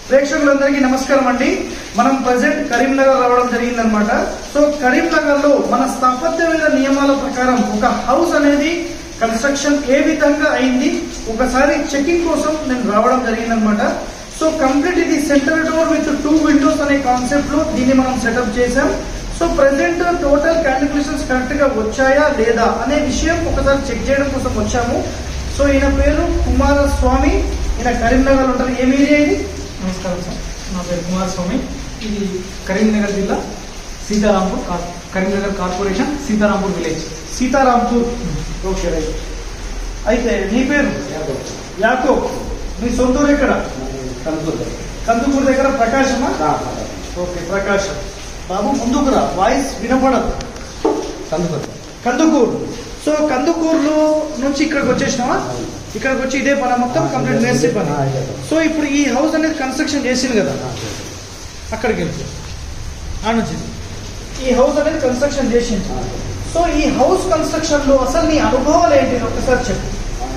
ప్రేక్షకులందరికీ నమస్కారం అండి మనం ప్రజెంట్ కరీంనగర్ రావడం జరిగిందనమాట సో కరీంనగర్ లో మన స్థాపత్యవేద నియమాల ప్రకారం ఒక హౌస్ అనేది కన్స్ట్రక్షన్ ఏ విధంగా అయింది ఒకసారి చెకింగ్ కోసం నేను రావడం జరిగిందనమాట సో కంప్లీట్ ఇది centre door with two windows అనే కాన్సెప్ట్ లో దీన్ని మనం సెటప్ చేసాం so present total calculations correct గా వచ్చాయా లేదా అనే విషయం ఒకసారి చెక్ చేయడం కోసం వచ్చాము సో ఈయన పేరు కుమారస్వామి ఈయన కరీంనగర్ ఉంటారు ఏం ఏరియా ఇది నమస్కారం సార్ నా పేరు కుమారస్వామి ఇది కరీంనగర్ జిల్లా సీతారాంపూర్ కార్- Karimnagar corporation Sitarampur village Sitarampur okay right అయితే నీ పేరు యాకో మీ సొంతూరు ఎక్కడ కందుకూరు దగ్గర ప్రకాశమా ఓకే ప్రకాశం బాబు ముందుకు రా వాయిస్ వినపడదు కందుకూరు సో కందుకూరులో నుంచి ఇక్కడికి వచ్చేసినావా ఇక్కడికి వచ్చి ఇదే పని మొత్తం కంప్లీట్ మేస్త్రి పని సో ఇప్పుడు ఈ హౌస్ అనేది కన్స్ట్రక్షన్ చేసింది కదా అక్కడికి వెళ్తే ఆ నుంచి ఈ హౌస్ అనేది కన్స్ట్రక్షన్ చేసింది సో ఈ హౌస్ కన్స్ట్రక్షన్ లో అసలు నీ అనుభవాలు ఏంటి ఒకసారి చెప్పు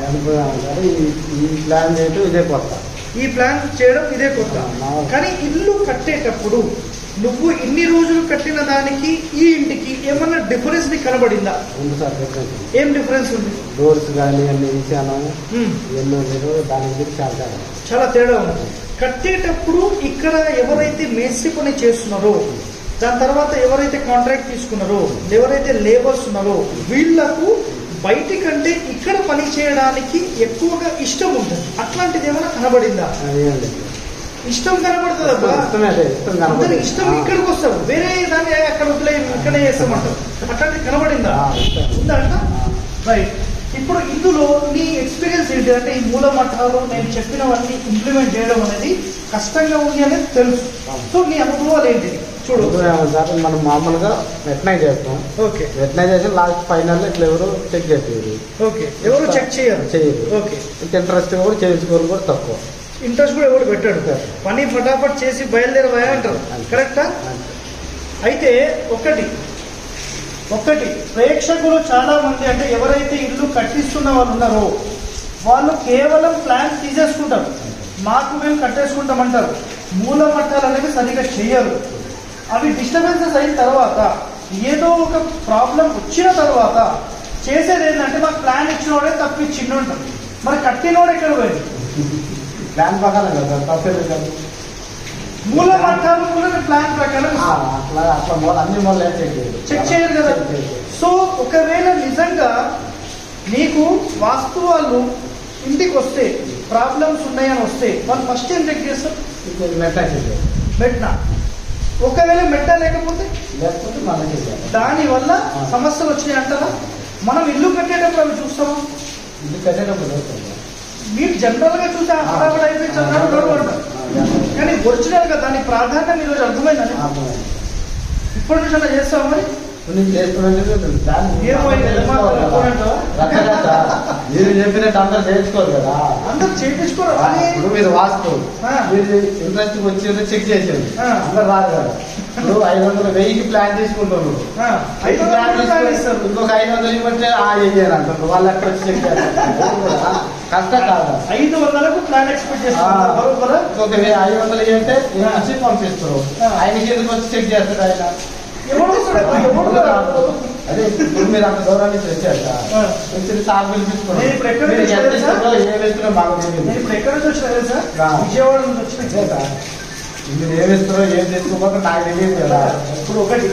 ఈ ప్లాన్ చేయటం ఇదే కొత్త ఈ ప్లాన్ చేయడం ఇదే కొత్త కానీ ఇల్లు కట్టేటప్పుడు నువ్వు ఇన్ని రోజులు కట్టిన దానికి ఈ ఇంటికి ఏమన్నా డిఫరెన్స్ నీకు కనబడిందా ఉంది సార్ డిఫరెన్స్ ఏం డిఫరెన్స్ ఉంది డోర్స్ కానీ అన్ని విషయాలు హ్మ్. ఎన్నో లేదు దాని గురించి చాలా తేడా. చాలా తేడా ఉంది కట్టేటప్పుడు ఇక్కడ ఎవరైతే మేస్త్రి పని చేస్తున్నారో దాని తర్వాత ఎవరైతే కాంట్రాక్ట్ తీసుకున్నారో ఎవరైతే లేబర్స్ ఉన్నారో వీళ్లకు బయటి కంటే ఇక్కడ పని చేయడానికి ఎక్కువగా ఇష్టం ఉంటుంది అట్లాంటిది ఏమైనా కనబడిందా అది ఏం లేదు. ఇష్టం కనబడుతుంది అబ్బా ఇష్టమే అదే, ఇష్టం అందరి కనబడుతుంది. ఇష్టం ఆ. ఇక్కడికి వస్తావు వేరే దాన్ని అక్కడ వదిలే ఇక్కడే చేస్తామంటావు అట్లాంటిది కనబడిందా ఆ, ఇష్టం. ఉందా అంట రైట్ ఇప్పుడు ఇందులో నీ ఎక్స్పీరియన్స్ ఏంటి అంటే ఈ మూల మఠాలు నేను చెప్పినవన్నీ ఇంప్లిమెంట్ చేయడం అనేది కష్టంగా ఉంది అనేది తెలుసు సో నీ అనుభవాలు ఏంటి చూడు ఇప్పుడు ఏమో సార్ మనం మామూలుగా వెట్నై చేస్తాం ఓకే వెట్నై చేసి లాస్ట్ ఫైనల్ ఇట్లా ఎవరు చెక్ చేసేది ఓకే ఎవరు చెక్ చేయరు చేయరు ఓకే ఇంత ఇంట్రెస్ట్ కూడా చేయించుకోరు కూడా తక్కువ ఇంట్రెస్ట్ కూడా ఎవరు పెట్టాడు పని ఫటాఫట్ చేసి బయలుదేరవా అంటారు కరెక్టా అయితే ఒకటి ఒకటి ప్రేక్షకులు చాలా మంది అంటే ఎవరైతే ఇల్లు కట్టిస్తున్న వాళ్ళు ఉన్నారో వాళ్ళు కేవలం ప్లాన్ తీసేసుకుంటారు మాకు మేము కట్టేసుకుంటామంటారు మూల మట్టాలు అనేవి సరిగా చెయ్యరు అవి డిస్టర్బెన్సెస్ అయిన తర్వాత ఏదో ఒక ప్రాబ్లం వచ్చిన తర్వాత చేసేది ఏంటంటే మాకు ప్లాన్ ఇచ్చినోడే తప్పించిండు ఉంటారు మరి కట్టినోడు ఎక్కడ పోయింది ప్లాన్ ప్రకారం కదా సార్ తప్పేది కాదు మూల మట్టాలు కూడా ప్లాన్ ప్రకారం ఆ, ఇస్తారు. అట్లా అట్లా మూల అన్ని మూల చెక్ చేయరు చెక్ చేయరు కదా చెక్ చేయరు. సో ఒకవేళ నిజంగా నీకు వాస్తు వాళ్ళు ఇంటికి వస్తే ప్రాబ్లమ్స్ ఉన్నాయని వస్తే వాళ్ళు ఫస్ట్ ఏం చెక్ చేస్తారు ఇప్పుడు మెట్నై చేయాలి మెట్నా ఒకవేళ మెట్ట లేకపోతే లేకపోతే మళ్ళీ చేయాలి దాని వల్ల సమస్యలు వచ్చినాయి అంటారా మనం ఇల్లు కట్టేటప్పుడు అవి చూస్తామా ఇది కట్టేటప్పుడు అవుతుంది. మీరు జనరల్ గా చూసి ఆ హడావిడి అయిపోయి చదవడం గొడవ అంటారు. కానీ ఒరిజినల్ గా దాని ప్రాధాన్యం ఈరోజు అర్థమైందని అర్థమైంది. ఇప్పటి నుంచి అలా చేస్తాం మరి నేను చేస్తున్నట్టు దాన్ని ఏమో ఇది ఎలా మాట్లాడుకోనంటావా? రకరకాల మీరు చెప్పినట్టు అందరూ నేర్చుకోరు కదా అందరు చేయించుకోరు ఆ, ఇప్పుడు మీరు వాస్తు ఆ. మీరు ఇంట్రెస్ట్ వచ్చిందో చెక్ చేసేది ఆ. అందరు రాదు కదా ఇప్పుడు ఐదు వందలు వెయ్యికి ప్లాన్ చేసుకుంటారు ఆ, ఐదు ఐదు ప్లాన్ వందలు ప్లాన్ ఇస్తారు. ఇంకొక ఐదు వందలు ఇవ్వంటే ఆ చెయ్యాలి అంటారు వాళ్ళు ఎక్కడ వచ్చి చెక్ చేస్తారు కష్టం కాదు ఐదు వందలకు ప్లాన్ ఎక్స్పెక్ట్ చేస్తున్నారు బరోబరా? ఇంకొక వెయ్యి ఐదు వందలు ఇవ్వంటే వచ్చి పంపిస్తారు ఆ. ఆయనకి ఎందుకు వచ్చి చెక్ చేస్తారు ఆయన ఎవడు వస్తాడు? ఎవడు రాడు? అదే ఇప్పుడు మీరు అంత దూరం నుంచి వచ్చారు సార్ ఆ. వచ్చి సాగు పిలిపించుకోండి నేను ఇప్పుడు ఎక్కడ మీరు నుంచి ఎంత వచ్చాను ఇస్తారో, ఏం ఇస్తారో మాకు తెలియదు నేను ఇప్పుడు ఎక్కడి నుంచి వచ్చినా తెలుసా ఆ. విజయవాడ నుంచి వచ్చిన అంతే సార్. మీరు ఏమి ఇస్తారో ఏం తెచ్చుకోకపోతే నాకు తెలియదు కదా ఇప్పుడు ఒకటి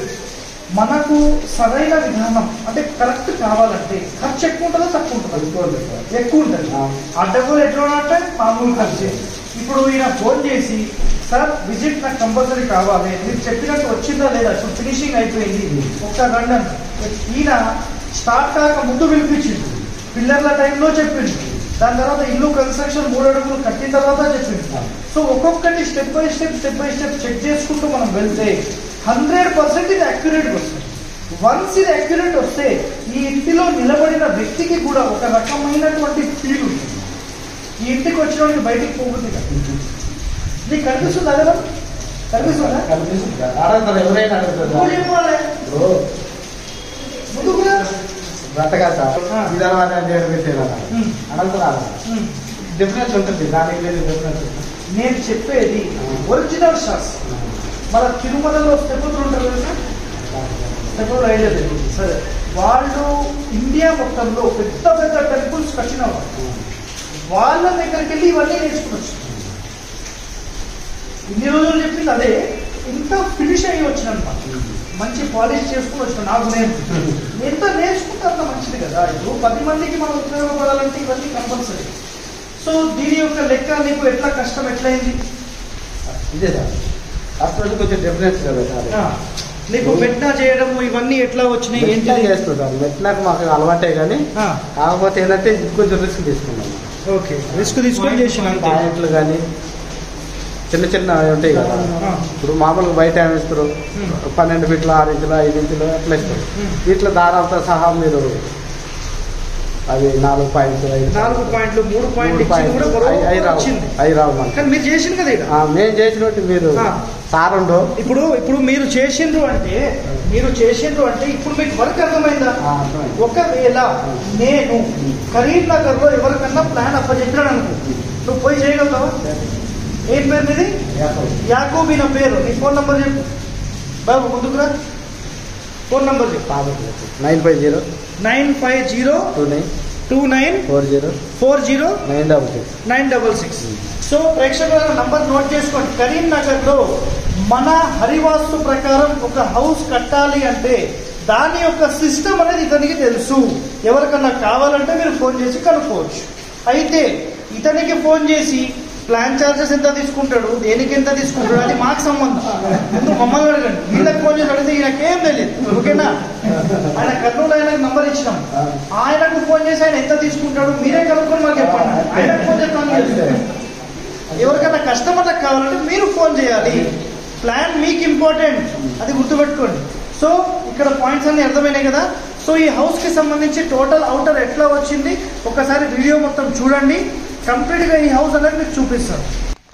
మనకు సరైన విధానం అంటే కరెక్ట్ కావాలంటే ఖర్చు ఎక్కువ ఉంటుందా తక్కువ ఉంటుందా అనుకోండి సార్ ఎక్కువ ఉంటుంది ఆ. అడ్డగోలు ఎట్లా అంటే మామూలు ఖర్చు ఇప్పుడు ఈయన ఫోన్ చేసి సార్ విజిట్ నాకు కంపల్సరీ కావాలి మీరు చెప్పినట్టు వచ్చిందా లేదా ఇప్పుడు ఫినిషింగ్ అయిపోయింది ఒకసారి రండి అన్న. ఈయన స్టార్ట్ కాక ముందు పిలిపించింది పిల్లర్ల టైంలో చెప్పింది దాని తర్వాత ఇల్లు కన్స్ట్రక్షన్ మూడు అడుగులు కట్టిన తర్వాత చెప్పింది సో ఒక్కొక్కటి step by step step by step check చేసుకుంటూ మనం వెళ్తే హండ్రెడ్ పర్సెంట్ ఇది అక్యురేట్గా వస్తుంది వన్స్ ఇది అక్యురేట్ వస్తే ఈ ఇంటిలో నిలబడిన వ్యక్తికి కూడా ఒక రకమైనటువంటి ఫీల్ ఉంటుంది ఈ ఇంటికి వచ్చిన వాడికి బయటికి పోతుంది కదా నీకు కనిపిస్తుంది అదే మరి? కనిపిస్తుందా కనిపిస్తుంది కదా. అడుగుతారు ఎవరైనా అడుగుతారు నువ్వు చెప్పాలి ఇప్పుడు ముందుకు రా. బ్రతగా సార్ ఆ. ఈ తర్వాత నేను పెట్టేదా ఉమ్, అడుగుతున్నారు ఉమ్. డిఫరెన్స్ ఉంటుంది దానికి లేదు డిఫరెన్స్ నేను చెప్పేది ఒరిజినల్ శాస్త్రం మన తిరుమలలో స్టెప్పులు ఉంటారు కదా స్టెప్పులు ఐడియా లేదు సరే వాళ్ళు ఇండియా మొత్తంలో పెద్ద పెద్ద టెంపుల్స్ కట్టిన వాళ్ళు వాళ్ళ దగ్గరికి వెళ్ళి ఇవన్నీ నేర్చుకోవచ్చు ఇన్ని రోజులు చెప్పింది అదే ఇంత ఫినిష్ అయ్యి వచ్చిన మంచి పాలిష్ చేసుకుని వచ్చిన నాకు నేను ఎంత నేర్చుకుంటే అంత మంచిది కదా ఇప్పుడు పది మందికి మనం ఉపయోగపడాలంటే ఇవన్నీ కంపల్సరీ సో దీని యొక్క లెక్క నీకు ఎట్లా కష్టం ఎట్లయింది ఇదే సార్ హాస్పిటల్ కొంచెం డిఫరెన్స్ కదా సార్ ఆ, నీకు మెట్నా చేయడం ఇవన్నీ ఎట్లా వచ్చినాయి ఏంటి మెట్లా చేస్తుంది సార్ మెట్లకు మాకు అలవాటే కానీ కాకపోతే ఏంటంటే కొంచెం రిస్క్ తీసుకున్నాం ఓకే రిస్క్ తీసుకొని చేసిన అంతే. పాయింట్లు కానీ చిన్న చిన్న ఉంటాయి కదా ఆ, ఇప్పుడు మామూలుగా బయట ఏమి ఇస్తారు ఉమ్, పన్నెండు ఫీట్లు ఆరు ఇంచులు ఐదు ఇంచులు అట్లా ఇస్తారు ఉమ్. వీటిలో దారాలతో సహా మీరు అది నాలుగు పాయింట్లు ఐదు నాలుగు పాయింట్లు మూడు పాయింట్లు మూడు ఇచ్చింది పాయింట్లు కూడా బరువు అయి- అయి రావు వచ్చింది అయి రావు మనకి కానీ మీరు చేసింది కదా ఇక్కడ ఆ, మేము చేసినట్టు మీరు ఆ. సారుండో ఇప్పుడు ఇప్పుడు మీరు చేసిండ్రు అంటే మీరు చేసిండ్రు అంటే ఇప్పుడు మీకు వర్క్ అర్థమైందా ఆ, అర్థమైంది. ఒకవేళ నేను కరీంనగర్ లో ఎవరికన్నా ప్లాన్ అప్పచెప్పినాను అనుకో నువ్వు పోయి చేయగలుగుతావా ఏం పేరు నీది యాకూబీ నా పేరు నీ ఫోన్ నంబర్ చెప్పు బాబు ముందుకురా ఫోన్ నంబర్ చెప్పు nine five zero nine five zero two nine two nine four zero four zero nine double six nine double six so ప్రేక్షకుల నంబర్ నోట్ చేసుకోండి కరీంనగర్ లో మన హరివాస్తు ప్రకారం ఒక హౌస్ కట్టాలి అంటే దాని యొక్క సిస్టమ్ అనేది ఇతనికి తెలుసు ఎవరికన్నా కావాలంటే మీరు ఫోన్ చేసి కనుక్కోవచ్చు అయితే ఇతనికి ఫోన్ చేసి ప్లాన్ చార్జెస్ ఎంత తీసుకుంటాడు దేనికి ఎంత తీసుకుంటాడు అది మాకు సంబంధం ముందు మమ్మల్ని అడగండి వీళ్ళకి ఫోన్ చేసి అడిగితే ఈయనకేం తెలియదు ఓకేనా ఆయన కర్నూలు ఆయనకు నంబర్ ఇచ్చినాం ఆయనకు ఫోన్ చేసి ఆయన ఎంత తీసుకుంటాడు మీరే కనుక్కొని మాకు చెప్పండి ఆయనకు ఫోన్ చేస్తాను ఎవరికైనా కస్టమర్లకు కావాలంటే మీరు ఫోన్ చేయాలి ప్లాన్ మీకు ఇంపార్టెంట్ అది గుర్తుపెట్టుకోండి సో ఇక్కడ పాయింట్స్ అన్ని అర్థమైనాయి కదా సో ఈ హౌస్ కి సంబంధించి టోటల్ అవుటర్ ఎట్లా వచ్చింది ఒకసారి వీడియో మొత్తం చూడండి కంప్లీట్ గా ఈ హౌస్ అనేది మీకు చూపిస్తాను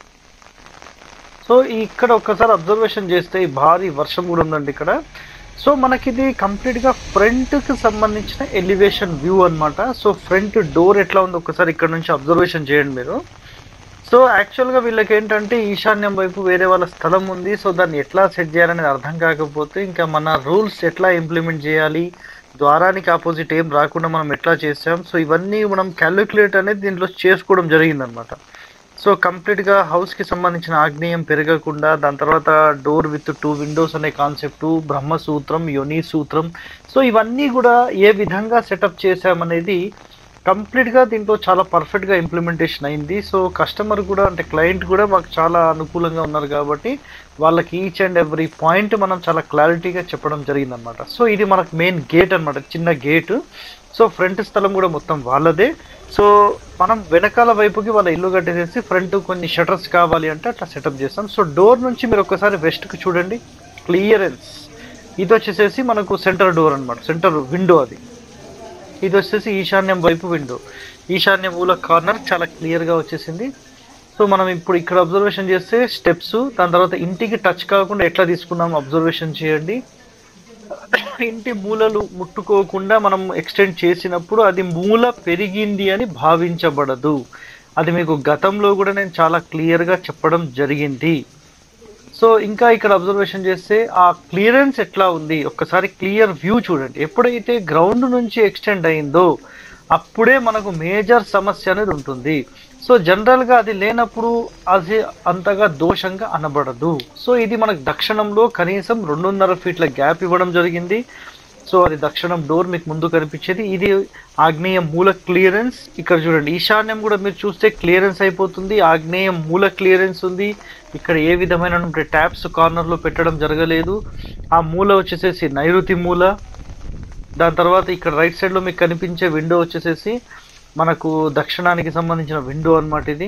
సో ఇక్కడ ఒక్కసారి అబ్జర్వేషన్ చేస్తే ఈ భారీ వర్షం కూడా ఉందండి ఇక్కడ సో మనకి ఇది కంప్లీట్ గా ఫ్రంట్ కి సంబంధించిన ఎలివేషన్ వ్యూ అన్నమాట సో ఫ్రంట్ డోర్ ఎట్లా ఉందో ఒకసారి ఇక్కడ నుంచి అబ్జర్వేషన్ చేయండి మీరు సో యాక్చువల్గా వీళ్ళకి ఏంటంటే ఈశాన్యం వైపు వేరే వాళ్ళ స్థలం ఉంది సో దాన్ని ఎట్లా సెట్ చేయాలనేది అర్థం కాకపోతే ఇంకా మన రూల్స్ ఎట్లా ఇంప్లిమెంట్ చేయాలి ద్వారానికి ఆపోజిట్ ఏం రాకుండా మనం ఎట్లా చేసాం సో ఇవన్నీ మనం క్యాలిక్యులేట్ అనేది దీంట్లో చేసుకోవడం జరిగిందనమాట సో కంప్లీట్గా హౌస్కి సంబంధించిన ఆగ్నేయం పెరగకుండా దాని తర్వాత డోర్ విత్ టూ విండోస్ అనే కాన్సెప్ట్ బ్రహ్మసూత్రం యోని సూత్రం సో ఇవన్నీ కూడా ఏ విధంగా సెటప్ చేసామనేది కంప్లీట్గా దీంట్లో చాలా పర్ఫెక్ట్గా ఇంప్లిమెంటేషన్ అయింది సో కస్టమర్ కూడా అంటే క్లయింట్ కూడా మాకు చాలా అనుకూలంగా ఉన్నారు కాబట్టి వాళ్ళకి ఈచ్ అండ్ ఎవ్రీ పాయింట్ మనం చాలా క్లారిటీగా చెప్పడం జరిగిందనమాట సో ఇది మనకు మెయిన్ గేట్ అన్నమాట చిన్న గేట్ సో ఫ్రంట్ స్థలం కూడా మొత్తం వాళ్ళదే సో మనం వెనకాల వైపుకి వాళ్ళ ఇల్లు కట్టేసేసి ఫ్రంట్ కొన్ని షటర్స్ కావాలి అంటే అట్లా సెటప్ చేస్తాం సో డోర్ నుంచి మీరు ఒకసారి వెస్ట్కి చూడండి క్లియరెన్స్ ఇది వచ్చేసేసి మనకు సెంటర్ డోర్ అన్నమాట సెంటర్ విండో అది ఇది వచ్చేసి ఈశాన్యం వైపు విండో ఈశాన్య మూల కార్నర్ చాలా క్లియర్గా వచ్చేసింది సో మనం ఇప్పుడు ఇక్కడ అబ్జర్వేషన్ చేస్తే స్టెప్స్ దాని తర్వాత ఇంటికి టచ్ కాకుండా ఎట్లా తీసుకున్నాం అబ్జర్వేషన్ చేయండి ఇంటి మూలలు ముట్టుకోకుండా మనం ఎక్స్టెండ్ చేసినప్పుడు అది మూల పెరిగింది అని భావించబడదు అది మీకు గతంలో కూడా నేను చాలా క్లియర్గా చెప్పడం జరిగింది సో ఇంకా ఇక్కడ అబ్జర్వేషన్ చేస్తే ఆ క్లియరెన్స్ ఎట్లా ఉంది ఒక్కసారి క్లియర్ వ్యూ చూడండి ఎప్పుడైతే గ్రౌండ్ నుంచి ఎక్స్టెండ్ అయిందో అప్పుడే మనకు మేజర్ సమస్య అనేది ఉంటుంది సో జనరల్గా అది లేనప్పుడు అది అంతగా దోషంగా అనబడదు సో ఇది మనకు దక్షిణంలో కనీసం రెండున్నర ఫీట్ల గ్యాప్ ఇవ్వడం జరిగింది సో అది దక్షిణం డోర్ మీకు ముందు కనిపించేది ఇది ఆగ్నేయ మూల క్లియరెన్స్ ఇక్కడ చూడండి ఈశాన్యం కూడా మీరు చూస్తే క్లియరెన్స్ అయిపోతుంది ఆగ్నేయ మూల క్లియరెన్స్ ఉంది ఇక్కడ ఏ విధమైన ట్యాప్స్ కార్నర్లో పెట్టడం జరగలేదు ఆ మూల వచ్చేసేసి నైరుతి మూల దాని తర్వాత ఇక్కడ రైట్ సైడ్లో మీకు కనిపించే విండో వచ్చేసేసి మనకు దక్షిణానికి సంబంధించిన విండో అన్నమాట ఇది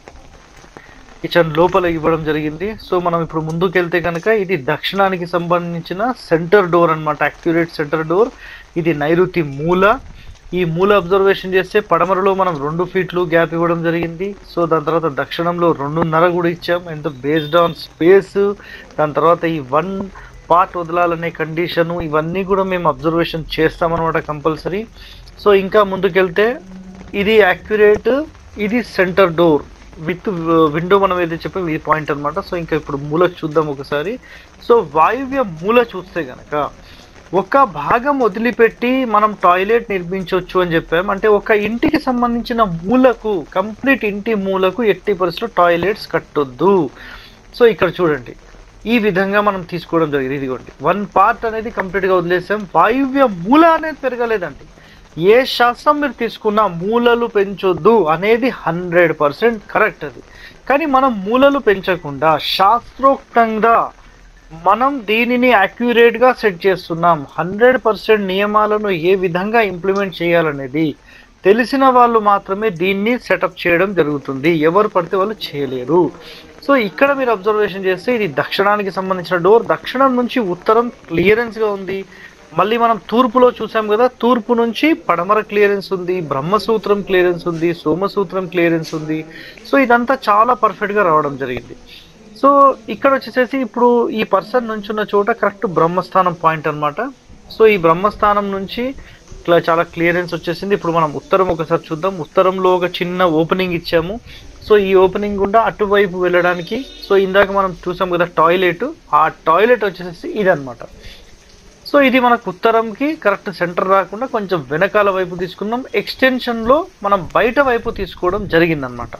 కిచెన్ లోపల ఇవ్వడం జరిగింది సో మనం ఇప్పుడు ముందుకు వెళ్తే కనుక ఇది దక్షిణానికి సంబంధించిన సెంటర్ డోర్ అన్నమాట యాక్యురేట్ సెంటర్ డోర్ ఇది నైరుతి మూల ఈ మూల అబ్జర్వేషన్ చేస్తే పడమరలో మనం రెండు ఫీట్లు గ్యాప్ ఇవ్వడం జరిగింది సో దాని తర్వాత దక్షిణంలో రెండున్నర కూడా ఇచ్చాం ఎంత బేస్డ్ ఆన్ స్పేస్ దాని తర్వాత ఈ వన్ పార్ట్ వదలాలనే కండిషను ఇవన్నీ కూడా మేము అబ్జర్వేషన్ చేస్తామన్నమాట కంపల్సరీ సో ఇంకా ముందుకెళ్తే ఇది యాక్యురేట్ ఇది సెంటర్ డోర్ విత్ విండో మనం ఏదైతే చెప్పాం ఇది పాయింట్ అన్నమాట సో ఇంకా ఇప్పుడు మూల చూద్దాం ఒకసారి సో వాయువ్య మూల చూస్తే గనక ఒక భాగం వదిలిపెట్టి మనం టాయిలెట్ నిర్మించవచ్చు అని చెప్పాం అంటే ఒక ఇంటికి సంబంధించిన మూలకు కంప్లీట్ ఇంటి మూలకు ఎట్టి పరిస్థితుల్లో టాయిలెట్స్ కట్టొద్దు సో ఇక్కడ చూడండి ఈ విధంగా మనం తీసుకోవడం జరిగింది ఇదిగోండి వన్ పార్ట్ అనేది కంప్లీట్గా వదిలేసాం వాయువ్య మూల అనేది పెరగలేదండి ఏ శాస్త్రం మీరు తీసుకున్నా మూలలు పెంచొద్దు అనేది హండ్రెడ్ పర్సెంట్ కరెక్ట్ అది కానీ మనం మూలలు పెంచకుండా శాస్త్రోక్తంగా మనం దీనిని accurate గా సెట్ చేస్తున్నాం హండ్రెడ్ పర్సెంట్ నియమాలను ఏ విధంగా ఇంప్లిమెంట్ చేయాలనేది తెలిసిన వాళ్ళు మాత్రమే దీన్ని సెటప్ చేయడం జరుగుతుంది ఎవరు పడితే వాళ్ళు చేయలేరు సో ఇక్కడ మీరు అబ్జర్వేషన్ చేస్తే ఇది దక్షిణానికి సంబంధించిన డోర్ దక్షిణం నుంచి ఉత్తరం క్లియరెన్స్ గా ఉంది మళ్ళీ మనం తూర్పులో చూసాం కదా తూర్పు నుంచి పడమర క్లియరెన్స్ ఉంది బ్రహ్మసూత్రం క్లియరెన్స్ ఉంది సోమసూత్రం క్లియరెన్స్ ఉంది సో ఇదంతా చాలా పర్ఫెక్ట్ గా రావడం జరిగింది సో ఇక్కడ వచ్చేసేసి ఇప్పుడు ఈ పర్సన్ నుంచున్న చోట కరెక్ట్ బ్రహ్మస్థానం పాయింట్ అన్నమాట సో ఈ బ్రహ్మస్థానం నుంచి ఇట్లా చాలా క్లియరెన్స్ వచ్చేసింది ఇప్పుడు మనం ఉత్తరం ఒకసారి చూద్దాం ఉత్తరంలో ఒక చిన్న ఓపెనింగ్ ఇచ్చాము సో ఈ ఓపెనింగ్ గుండా అటువైపు వెళ్ళడానికి సో ఇందాక మనం చూసాం కదా టాయిలెట్ ఆ టాయిలెట్ వచ్చేసి ఇదన్నమాట సో ఇది మనకు ఉత్తరంకి కరెక్ట్ సెంటర్ రాకుండా కొంచెం వెనకాల వైపు తీసుకున్నాం ఎక్స్టెన్షన్లో మనం బయట వైపు తీసుకోవడం జరిగిందనమాట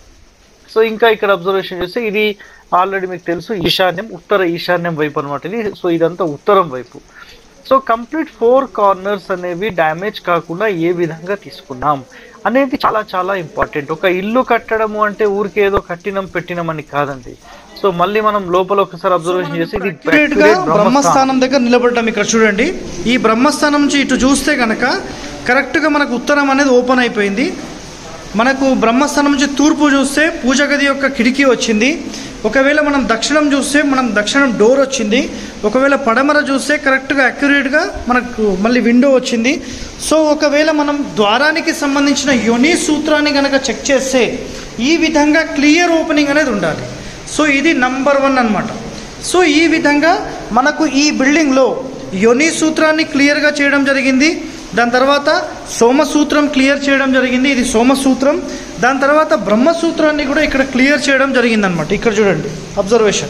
సో ఇంకా ఇక్కడ అబ్జర్వేషన్ చేస్తే ఇది ఆల్రెడీ మీకు తెలుసు ఈశాన్యం ఉత్తర ఈశాన్యం వైపు అనమాట ఇది సో ఇదంతా ఉత్తరం వైపు సో కంప్లీట్ ఫోర్ కార్నర్స్ అనేవి డ్యామేజ్ కాకుండా ఏ విధంగా తీసుకున్నాం అనేది చాలా చాలా ఇంపార్టెంట్ ఒక ఇల్లు కట్టడము అంటే ఊరికే ఏదో కట్టినం పెట్టినం అని కాదండి సో మళ్ళీ మనం లోపల ఒకసారి అబ్జర్వేషన్ చేసి ఇది Accurate గా బ్రహ్మస్థానం దగ్గర నిలబడ్డాం ఇక్కడ చూడండి ఈ బ్రహ్మస్థానం నుంచి ఇటు చూస్తే కనుక కరెక్ట్గా మనకు ఉత్తరం అనేది ఓపెన్ అయిపోయింది మనకు బ్రహ్మస్థానం నుంచి తూర్పు చూస్తే పూజ గది యొక్క కిటికీ వచ్చింది ఒకవేళ మనం దక్షిణం చూస్తే మనం దక్షిణం డోర్ వచ్చింది ఒకవేళ పడమర చూస్తే కరెక్ట్గా అక్యురేట్గా మనకు మళ్ళీ విండో వచ్చింది సో ఒకవేళ మనం ద్వారానికి సంబంధించిన యోని సూత్రాన్ని కనుక చెక్ చేస్తే ఈ విధంగా క్లియర్ ఓపెనింగ్ అనేది ఉండాలి సో ఇది నంబర్ వన్ అన్నమాట సో ఈ విధంగా మనకు ఈ బిల్డింగ్లో యోని సూత్రాన్ని క్లియర్గా చేయడం జరిగింది దాని తర్వాత సోమసూత్రం క్లియర్ చేయడం జరిగింది ఇది సోమసూత్రం దాని తర్వాత బ్రహ్మసూత్రాన్ని కూడా ఇక్కడ క్లియర్ చేయడం జరిగింది అనమాట ఇక్కడ చూడండి అబ్జర్వేషన్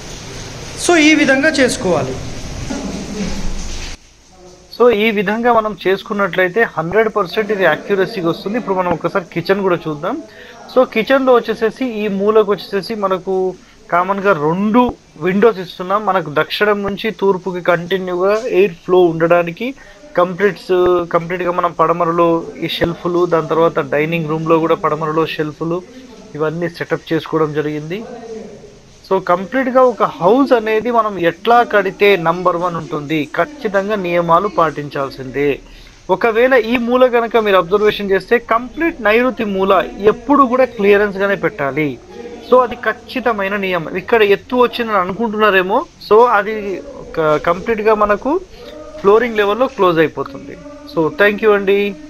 సో ఈ విధంగా చేసుకోవాలి సో ఈ విధంగా మనం చేసుకున్నట్లయితే హండ్రెడ్ పర్సెంట్ ఇది యాక్యురసీగా వస్తుంది ఇప్పుడు మనం ఒకసారి కిచెన్ కూడా చూద్దాం సో కిచెన్లో వచ్చేసేసి ఈ మూలకు వచ్చేసేసి మనకు కామన్గా రెండు విండోస్ ఇస్తున్నాం మనకు దక్షిణం నుంచి తూర్పుకి కంటిన్యూగా ఎయిర్ ఫ్లో ఉండడానికి కంప్లీట్స్ కంప్లీట్గా మనం పడమరలో ఈ షెల్ఫ్లు దాని తర్వాత డైనింగ్ రూమ్లో కూడా పడమరలో షెల్ఫ్లు ఇవన్నీ సెటప్ చేసుకోవడం జరిగింది సో కంప్లీట్గా ఒక హౌస్ అనేది మనం ఎట్లా కడితే నంబర్ వన్ ఉంటుంది ఖచ్చితంగా నియమాలు పాటించాల్సిందే ఒకవేళ ఈ మూల కనుక మీరు అబ్జర్వేషన్ చేస్తే కంప్లీట్ నైరుతి మూల ఎప్పుడు కూడా క్లియరెన్స్ గానే పెట్టాలి సో అది ఖచ్చితమైన నియమం ఇక్కడ ఎత్తు వచ్చిందని అనుకుంటున్నారేమో సో అది కంప్లీట్ గా మనకు ఫ్లోరింగ్ లెవెల్లో క్లోజ్ అయిపోతుంది సో థ్యాంక్ యూ అండి